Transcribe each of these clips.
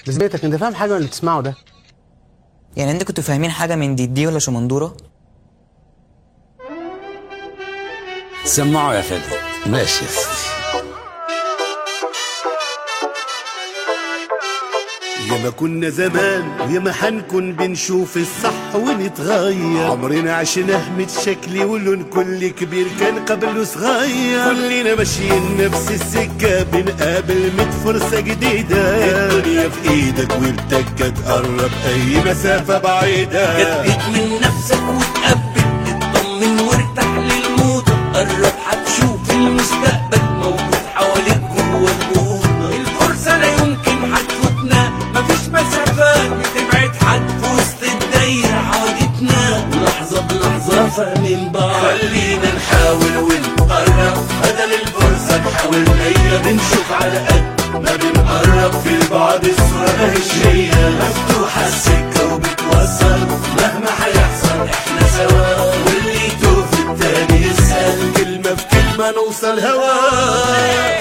بذمتك انت فاهم حاجه من اللي بتسمعه ده يعني انت كنتوا فاهمين حاجه من دي دي ولا شمندوره سمعوا يا فندم ماشي يا سيدي يا ما كنا زمان ويا ما حنكون بنشوف الصح ونتغير عمرنا عشناه متشكل ولون كل كبير كان قبله صغير كلنا ماشيين نفس السكة بنقابل ميت فرصة جديدة الدنيا في ايدك وبتكة تقرب اي مسافة بعيدة جدد من نفسك وتقبل اطمن وارتاح للموت قرب هتشوف المستقبل موجود حواليك جوه الأوضة الفرصة لا يمكن هتفوتنا مفيش مسافات بتبعد حد في وسط الدايرة عودتنا لحظة بلحظة فاهمين بعض خلينا نحاول ونقرب بدل الفرصة نحاول نية بنشوف على قد ما بنقرب في البعد الصورة مش هي مفتوحة السكة وبتوصل مهما هيحصل احنا سوا واللي يتوه في التاني يسأل كلمة في كلمة نوصل هوا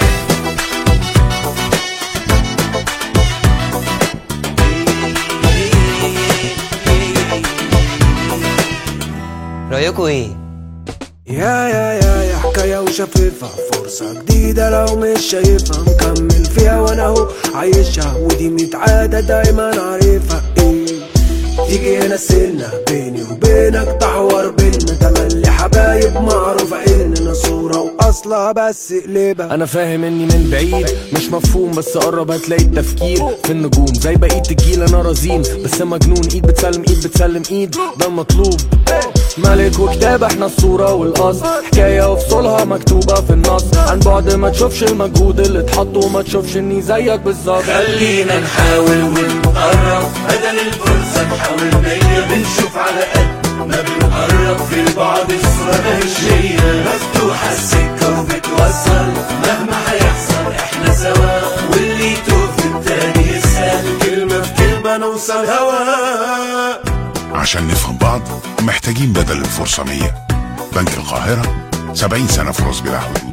رايكم ايه يا يا يا يا حكاية وشفيفة فرصة جديدة لو مش شايفها مكمل فيها وانا اهو عايشها ودي متعادة دايما عارفها ايه تيجي هنا سنة بيني وبينك تحور بينا تملي حبايب معروفة اننا صورة واصلها بس قلبة انا فاهم اني من بعيد مش مفهوم بس قرب هتلاقي التفكير في النجوم زي بقية الجيل انا رزين بس مجنون ايد بتسلم ايد بتسلم ايد ده المطلوب ملك وكتاب احنا الصورة والاصل حكاية وفصولها مكتوبة في النص عن بعد ما تشوفش المجهود اللي اتحط وما تشوفش اني زيك بالظبط خلينا نحاول ونقرب بدل الفرصة نحاول نية بنشوف على قد ما بنقرب في البعد الصورة مش هي مفتوحة السكة وبتوصل مهما هيحصل احنا سوا واللي يتوه في التاني يسأل كلمة في كلمة نوصل هوا عشان نفهم بعض محتاجين بدل الفرصة 100 بنك القاهرة 70 سنة فلوس بلا